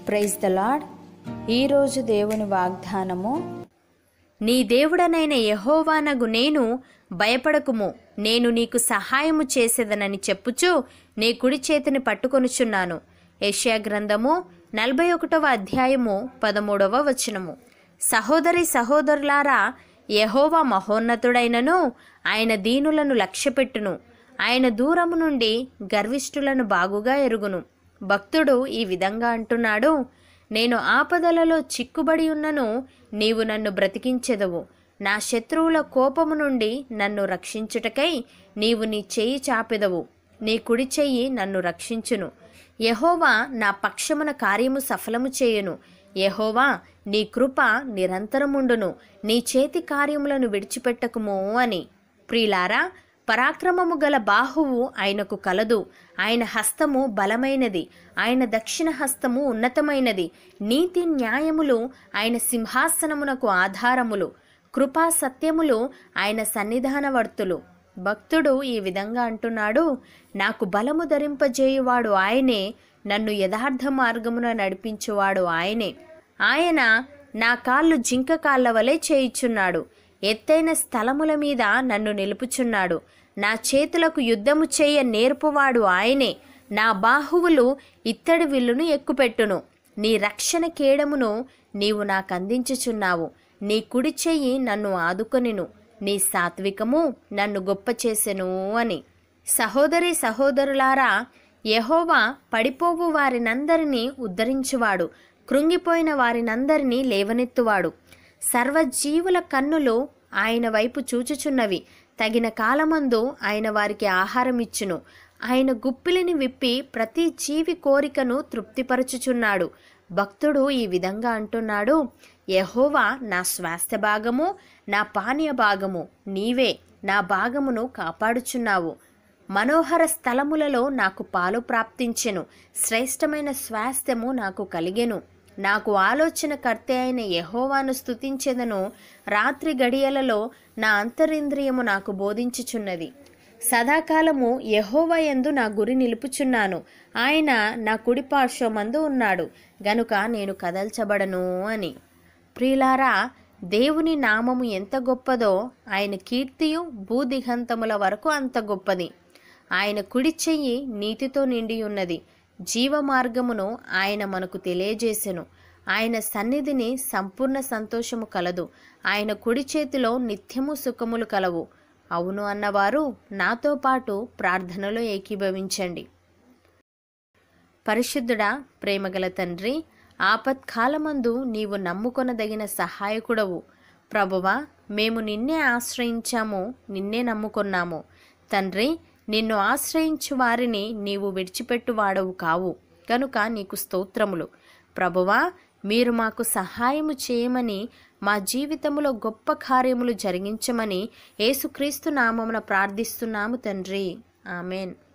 praise the lord ఈరోజు దేవుని వాగ్దానము నీ దేవుడనైన యెహోవానగు నేను భయపడకుము నేను నీకు సహాయము చేసేదనని చెప్పుచు నీ కుడి చేతిని పట్టుకొనుచున్నాను యెషయా గ్రంథము నలభై ఒకటవ అధ్యాయము పదమూడవ వచనము సహోదరి సహోదరులారా యెహోవా మహోన్నతుడైనను ఆయన దీనులను లక్ష్యపెట్టును ఆయన దూరము నుండి గర్విష్ఠులను బాగుగా ఎరుగును భక్తుడు ఈ విధంగా అంటున్నాడు నేను ఆపదలలో చిక్కుబడి ఉన్నను నీవు నన్ను బ్రతికించెదవు నా శత్రువుల కోపము నుండి నన్ను రక్షించుటకై నీవు నీ చెయ్యి చాపెదవు నీ కుడి చెయ్యి నన్ను రక్షించును యెహోవా నా పక్షమున కార్యము సఫలము చేయును యెహోవా నీ కృప నిరంతరముండును నీ చేతి కార్యములను విడిచిపెట్టకుము అని ప్రియులారా పరాక్రమము గల బాహువు ఆయనకు కలదు ఆయన హస్తము బలమైనది ఆయన దక్షిణ హస్తము ఉన్నతమైనది నీతి న్యాయములు ఆయన సింహాసనమునకు ఆధారములు కృపా సత్యములు ఆయన సన్నిధానవర్తులు భక్తుడు ఈ విధంగా అంటున్నాడు నాకు బలము ధరింపజేయువాడు ఆయనే నన్ను యథార్థ మార్గమున నడిపించువాడు ఆయనే ఆయన నా కాళ్ళు జింక కాళ్ళ వలె చేయుచున్నాడు ఎత్తైన స్థలముల మీద నన్ను నిలుపుచున్నాడు నా చేతులకు యుద్ధము చేయ నేర్పువాడు ఆయనే నా బాహువులు ఇత్తడి విల్లును ఎక్కుపెట్టును నీ రక్షణ కేడమును నీవు నాకు అందించుచున్నావు నీ కుడి చెయ్యి నన్ను ఆదుకొనిను నీ సాత్వికము నన్ను గొప్ప చేసెను అని సహోదరి సహోదరులారా యెహోవా పడిపోవు వారినందరినీ ఉద్ధరించువాడు కృంగిపోయిన వారినందరినీ లేవనెత్తువాడు సర్వజీవుల కన్నులు ఆయన వైపు చూచుచున్నవి తగిన కాలమందు ఆయన వారికి ఆహారం ఇచ్చును ఆయన గుప్పిలిని విప్పి ప్రతి జీవి కోరికను తృప్తిపరచుచున్నాడు భక్తుడు ఈ విధంగా అంటున్నాడు యహోవా నా స్వాస్థ్య భాగము నా పానీయ భాగము నీవే నా భాగమును కాపాడుచున్నావు మనోహర స్థలములలో నాకు పాలు ప్రాప్తించెను శ్రేష్టమైన స్వాస్థ్యము నాకు కలిగెను నాకు ఆలోచన కర్త అయిన యహోవాను స్తుతించెదను రాత్రి గడియలలో నా అంతరింద్రియము నాకు బోధించుచున్నది సదాకాలము యహోవా యందు నా గురి నిలుపుచున్నాను ఆయన నా కుడి పార్శ్వమందు ఉన్నాడు గనుక నేను కదల్చబడను అని ప్రియులారా దేవుని నామము ఎంత గొప్పదో ఆయన కీర్తియు భూదిగంతముల వరకు అంత గొప్పది ఆయన కుడి చెయ్యి నీతితో నిండి ఉన్నది జీవ మార్గమును ఆయన మనకు తెలియజేసెను ఆయన సన్నిధిని సంపూర్ణ సంతోషము కలదు ఆయన కుడి చేతిలో నిత్యము సుఖములు కలవు అవును అన్నవారు నాతో పాటు ప్రార్థనలో ఏకీభవించండి పరిశుద్ధుడా ప్రేమగల తండ్రి ఆపత్కాలమందు నీవు నమ్ముకొనదగిన సహాయకుడవు ప్రభువా మేము నిన్నే ఆశ్రయించాము నిన్నే నమ్ముకొన్నాము తండ్రి నిన్ను ఆశ్రయించు వారిని నీవు విడిచిపెట్టువాడవు కావు కనుక నీకు స్తోత్రములు ప్రభువా మీరు మాకు సహాయము చేయమని మా జీవితములో గొప్ప కార్యములు జరిగించమని యేసుక్రీస్తు నామమున ప్రార్థిస్తున్నాము తండ్రి ఆమెన్